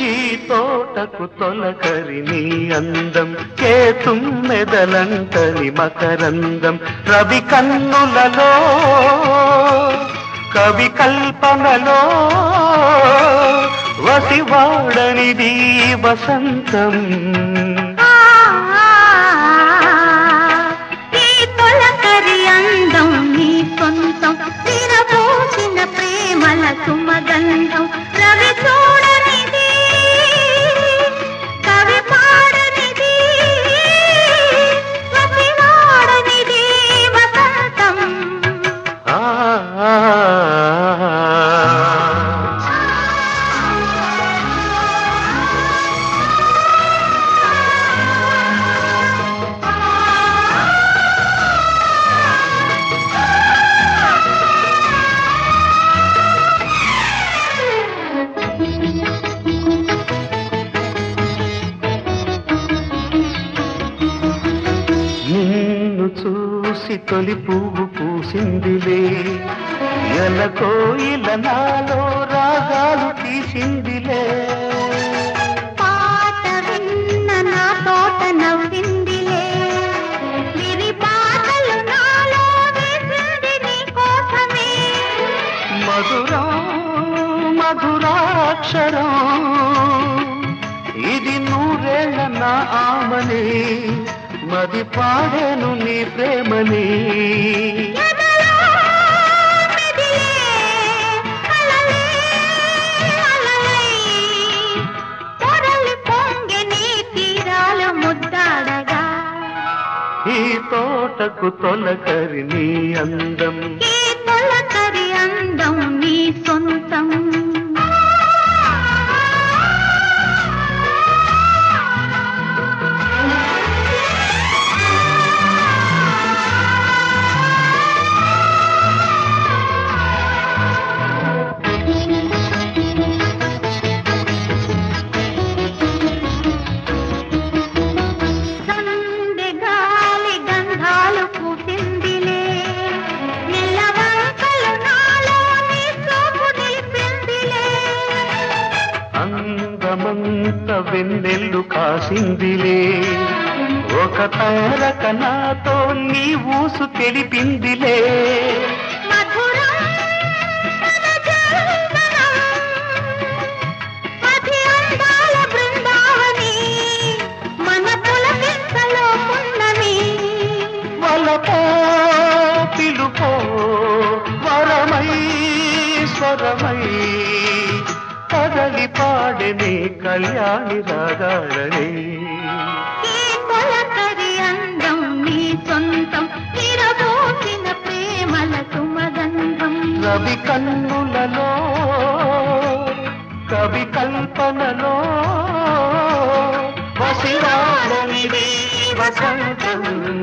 ఈ తోటకు తొలకరి నీ అందం కేతుం మెదలంటని మకరందం రవి కన్నులలో కవి కల్పనలో వసివాడనిది వసంతం ఈ తొలకరి అందం నీ సొంతం విరబోసిన ప్రేమల సుమగంధం రవి చూడనిది కవి పాడనిది రవి వాడనిది వసంతం ఆ నిన్ను చూసి తొలి పువ్వు పూసిందిలే ఎల కోయిల నాలో రాగాలు తీసిందిలే పాట విన్న నా తోట నవ్విందిలే విరి పాటలు నాలో వేసింది నీ కోసమే మధురం మధురాక్షరం ఇది నూరేళ్ళ నా ఆమని మది పాడేను నీ ప్రేమని ఎదలో మెదిలే అలలే అలలై పొరలి పొంగె నీ తీరాలు ముద్దాడగా ఈ తోటకు తొలకరి నీ అందం ఈ తొలకరి అందం నీ సొంతం సందె గాలి గంధాలు పూసిందిలే నిల్లవంకలు నాలో నీ చూపు నిలిపిందిలే అందమంత వెన్నెల్లు కాసిందిలే ఒక తారక నాతో నీ ఊసు తెలిపిందిలే మధురం పదజల్దనం మధి అందాల బృందావని మన పులకింతలో పున్నమి వలపో పిలుపో వరమై స్వరమై కదలి పాడని కళ్యాణి రాగాడని ఈ తొలకరి అందం నీ సొంతం విరబోసిన ప్రేమల సుమగంధం రవి కన్నులలో కవి కల్పనలో వసిరాడనిది వసంతం